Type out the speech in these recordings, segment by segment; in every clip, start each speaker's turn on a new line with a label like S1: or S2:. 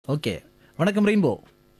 S1: Okay வணக்கம் rainbow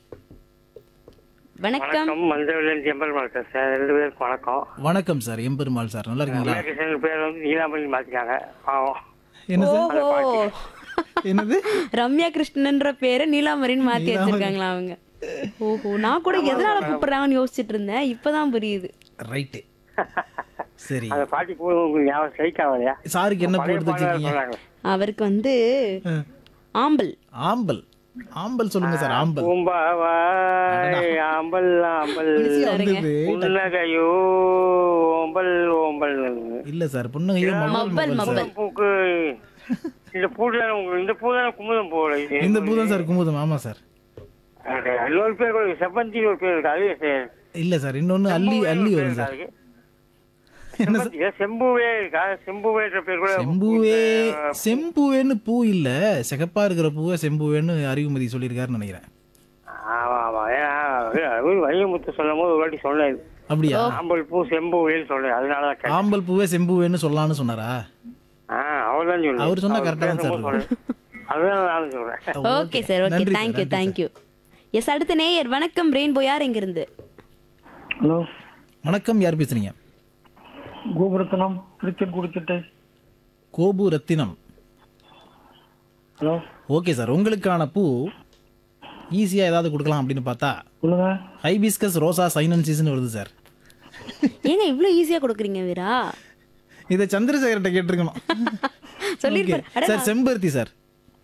S2: வணக்கம்
S3: வணக்கம் மஞ்சள் ஜெம்பல் மார்க்கர் சார் ரெண்டு பேருக்கும் வணக்கம்
S1: வணக்கம் சார் எம்பெருமாள் சார் நல்லா இருக்கீங்களா
S3: கிருஷ்ணன் பேர் வந்து நீலாமணி மாத்திட்டாங்க பாவம்
S1: என்ன சார்
S2: ஓஹோ
S1: என்னது
S2: ரம்யா கிருஷ்ணன்ற பேரை நீலாமரின்னு மாத்தி வச்சிருக்காங்களா அவங்க ஓஹோ நான் கூட எதனால கூப்பிடுறாங்கன்னு யோசிச்சுட்டு இருந்தேன் இப்பதான் புரியுது
S1: ரைட்டு சரி
S3: அந்த பாட்டி பூ உங்களுக்கு ஞாபகம் ஸ்ட்ரைக் ஆகலையா
S1: சாருக்கு என்ன பூ
S3: பழைய
S1: எடுத்து
S3: பாடல்
S1: வச்சிருக்கீங்க
S3: சொன்னாங்க
S2: அவருக்கு வந்து
S1: ஆ,
S2: ஆம்பல்
S1: ஆம்பல் ஆம்பல் சொல்லுங்க சார் ஆம்பல்
S3: பூம்பாவாய் ஆம்பல் ஆம்பல்
S1: ஈஸியா வந்தது
S3: புன்னகையோ ஓம்பல் ஓம்பல்
S1: இல்ல சார் புன்னகையோ மம்பல்
S2: மப்பல்
S1: மம்பல் சார்
S2: மப்பல்
S3: பூக்கு இந்த பூ தானே உங்களுக்கு இந்த பூ தானே குமுதம் போல
S1: இந்த பூ தான் சார் குமுதம் ஆமா சார்
S3: இன்னொரு பேர் கூட செவ்வந்தி ஒரு பேர் இருக்கு அது சே-
S1: இல்ல சார் இன்னொன்னு அள்ளி அள்ளி வரும் சார்
S3: அதுக்கு.
S1: என்ன சார்
S3: செம்பருத்தி, செம்புவே இருக்கா செம்புவேன்ற பேர் கூட
S1: செம்பூவே செம்பூவேன்னு பூ இல்ல சிகப்பா இருக்கிற பூவை செம்பூவேன்னு அறிவுமதி சொல்லியிருக்காருன்னு நினைக்கிறேன்
S3: ஆமா ஆமா ஏன்னா அவர் வையமுத்து சொல்லும் போது ஒரு வாட்டி சொன்னேன்
S1: அப்படியா
S3: ஆம்பல் பூ செம்புவேன்னு சொன்னேன் அதனால தான் கேட்டேன்.
S1: ஆம்பல் பூவே செம்பூவேன்னு சொல்லலாம்னு சொன்னாரா
S3: ஆ அவர் தான் சொன்னேன்
S1: அவர் சொன்னா correct ஆ தான் சார்
S3: பேசும்போது சொன்னேன். அதுதான் நானும் சொல்றேன்
S2: ஓகே சார் ஓகே
S1: நன்றி சார்,
S2: தேங்க்யூ
S1: நன்றி
S2: தேங்க்யூ எஸ் அடுத்த நேயர் வணக்கம் ரெயின்போ யார் எங்க இருந்து
S4: ஹலோ
S1: வணக்கம் யார் பேசுறீங்க
S4: கோபுரத்தனம் கிரிக்கெட் குடிச்சிட்டு
S1: Gopu Rathinam
S4: hello
S1: okay sir உங்களுக்கான பூ ஈஸியா ஏதாவது கொடுக்கலாம் அப்படின்னு பார்த்தா
S4: சொல்லுங்க
S1: ஹைபிஸ்கஸ் ரோசா சைனன்சிஸ்னு வருது சார்
S2: ஏங்க இவ்வளவு ஈஸியா கொடுக்குறீங்க வீரா
S1: இதை சந்திரசேகர்கிட்ட கேட்டிருக்கணும்
S2: சொல்லிருப்பாரு
S1: Okay. சார் செம்பருத்தி சார்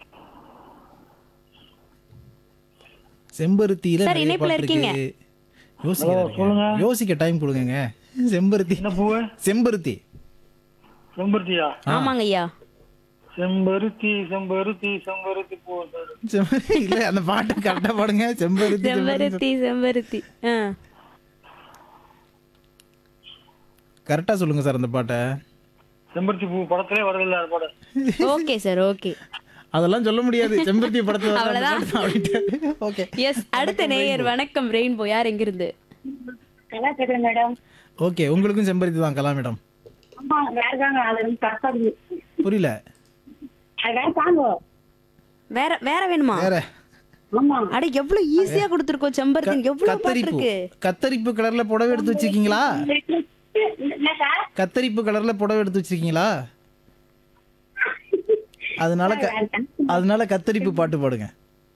S1: செம்பருத்தியில
S2: சார்,
S1: நிறைய
S2: இணைப்புல
S1: பாட்டு
S2: இருக்கீங்க.
S1: இருக்கு. யோசிக்கிறாருங்க. யோசிக்க டைம் கொடுங்க செம்பருத்தி
S4: என்ன பூவு
S1: செம்பருத்தி
S4: செம்பருத்தியா
S2: ஆமாங்க ஐயா
S4: செம்பருத்தி செம்பருத்தி செம்பருத்தி பூ சார்
S1: செம்பருத்தி இல்ல அந்த பாட்டு கரெக்டா பாடுங்க செம்பருத்தி
S2: செம்பருத்தி செம்பருத்தி ஆ
S1: கரெக்டா சொல்லுங்க சார் அந்த பாட்டை
S4: செம்பருத்தி பூ படத்திலே வரதில்ல அது படம்
S2: ஓகே சார் ஓகே
S1: அதெல்லாம் சொல்ல முடியாது செம்பருத்தி படத்துல
S2: அவ்வளவுதான்.
S1: ஓகே
S2: எஸ் அடுத்த நேயர் வணக்கம் ரெயின்போ யார் எங்க இருந்து
S5: நல்லா கேக்குது மேடம்
S1: ஓகே உங்களுக்கும் செம்பருத்தி தான் கலா மேடம்
S5: ஆமா வேறதாங்க அது வந்து தற்காது
S1: புரியல
S5: அது வேற தாங்க
S2: வேற வேற வேணுமா
S1: வேற
S5: ஆமா
S2: அட எவ்வளவு ஈஸியா கொடுத்துருக்கோம் செம்பருத்தி எவ்வளவு பாட்டு
S1: கத்தரிப்பு
S2: இருக்கு
S1: கத்தரிப்பு கலர்ல புடவை எடுத்து வச்சிருக்கீங்களா
S5: என்ன சார்
S1: கத்தரிப்பு கலர்ல புடவை எடுத்து வச்சிருக்கீங்களா அதனால க- அதனால கத்தரிப்பு பாட்டு பாடுங்க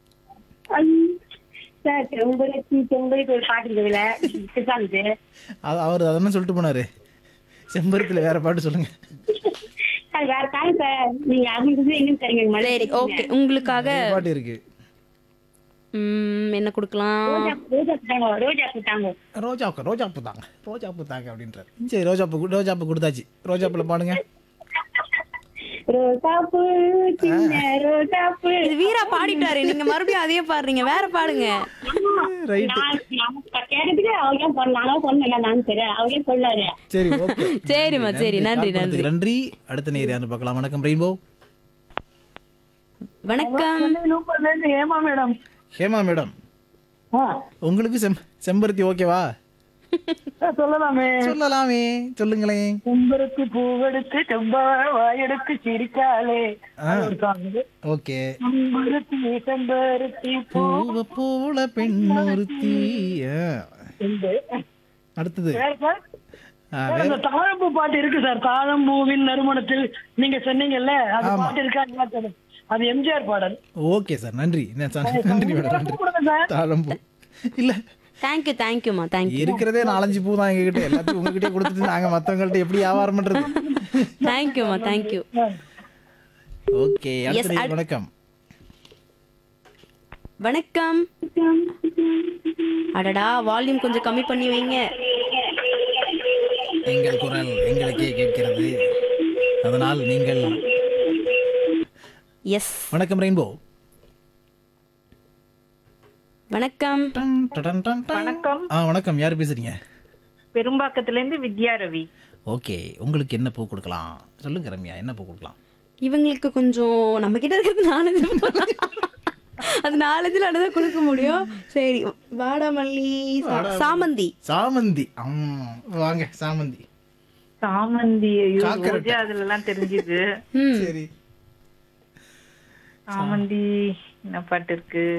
S5: சார் செம்பருத்தி செம்பருத்தி ஒரு பாட்டு இருக்குதுல சித்தாந்து
S1: அது அவர் அதெல்லாம் சொல்லிட்டு போனாரு செம்பருத்தில வேற பாட்டு சொல்லுங்க
S5: அது வேற தாங்க சார் நீங்க அவங்க எங்கன்னு தெரியுங்க மழை
S2: சரி ஓகே உங்களுக்காக
S1: நிறைய பாட்டு இருக்கு
S2: ம், என்ன கொடுக்கலாம்
S5: ரோஜா ரோஜா தாங்க ரோஜா தாங்க
S1: ரோஜாப்பு ரோஜாப்பு தாங்க ரோஜாப்பு தாங்க அப்படின்றாரு சரி ரோஜாப்பு கு- ரோஜாப்பு கொடுத்தாச்சு ரோஜாப்புல பாடுங்க
S5: ரோசாப்பூ சின்ன ரோசாப்பூ
S2: இது வீரா பாடிட்டாரு நீங்க மறுபடியும் அதையே பாடுறீங்க வேற பாடுங்க
S1: ரைட்
S5: நான் நான் கேட்டதுக்கு அவங்க சொன்ன நானும் சொன்னேன் நான் சரி அவரே சொல்லாரு
S1: சரி ஓகே
S2: சரிம்மா சரி நன்றி நன்றி
S1: நன்றி அடுத்த நேர் யாருன்னு பார்க்கலாம் வணக்கம் ரெயின்போ
S2: வணக்கம்
S4: நூப்பர்ல இருந்து ஏமா மேடம்
S1: ஹேமா மேடம் உங்களுக்கு செம் செம்பருத்தி ஓகேவா
S4: சொல்லலாமே
S1: சொல்லலாமே சொல்லுங்களேன்
S4: செம்பருத்தி பூவெடுத்து செம்பாழ வாயெடுத்து சிரிக்காளே
S1: ஆ.
S4: அது ஒரு song இது.
S1: ஓகே
S4: செம்பருத்தி செம்பருத்தி பூ
S1: பூவ போல பெண்ணொருத்தி ஆ.
S4: செம்பு.
S1: அடுத்தது
S4: வேற சார்
S1: ஆ,
S4: சார்,
S1: வேற-
S4: அந்த தாழம்பூ பாட்டு இருக்கு சார் தாழம்பூவின் நறுமணத்தில் நீங்க சொன்னீங்கல்ல அந்த பாட்டு இருக்கா இல்லையா சார்? அது எம்ஜிஆர் பாடல்
S1: ஓகே சார் நன்றி என்ன சார் நன்றி மேடம் நன்றி
S4: கொடுங்க சார்
S1: தாழம்பூ இல்ல
S2: தேங்க்யூ தேங்க்யூமா தேங்க்யூ
S1: இருக்கிறதே நாலஞ்சு பூ தான் எங்ககிட்ட எல்லாத்தையும் உங்ககிட்டயே கொடுத்துட்டு நாங்க மத்தவங்கள்ட்ட எப்படி வியாபாரம் பண்றது
S2: தேங்க்யூமா தேங்க்யூ
S1: ஓகே அடுத்த
S2: Yes,
S1: நேயர்
S2: அட்-
S1: வணக்கம்
S2: வணக்கம் அடடா வால்யூம் கொஞ்சம் கம்மி பண்ணி வைங்க
S1: எங்கள் குரல் எங்களுக்கே கேட்கிறது அதனால் நீங்கள்
S2: எஸ்
S1: வணக்கம் ரெயின்போ
S2: வணக்கம்
S6: வணக்கம்
S1: ஆ வணக்கம் யார் பேசுறீங்க
S6: பெரும்பாக்கத்துல இருந்து வித்யா ரவி
S1: ஓகே உங்களுக்கு என்ன பூ கொடுக்கலாம் சொல்லுங்க ரம்யா என்ன பூ கொடுக்கலாம்
S2: இவங்களுக்கு கொஞ்சம் நம்ம கிட்ட இருக்கிறது நாலஞ்சு அது நாலஞ்சுல தான் கொடுக்க முடியும் சரி வாடாமல்லி சா- சாமந்தி
S1: சாமந்தி ஆம், வாங்க சாமந்தி
S6: சாமந்தி ஐயோ,
S1: காக்கரட்டை.
S6: ரோஜா அதுல எல்லாம் தெரிஞ்சுது
S2: ம்
S1: சரி
S6: சாமந்தி என்ன பாட்டு இருக்கு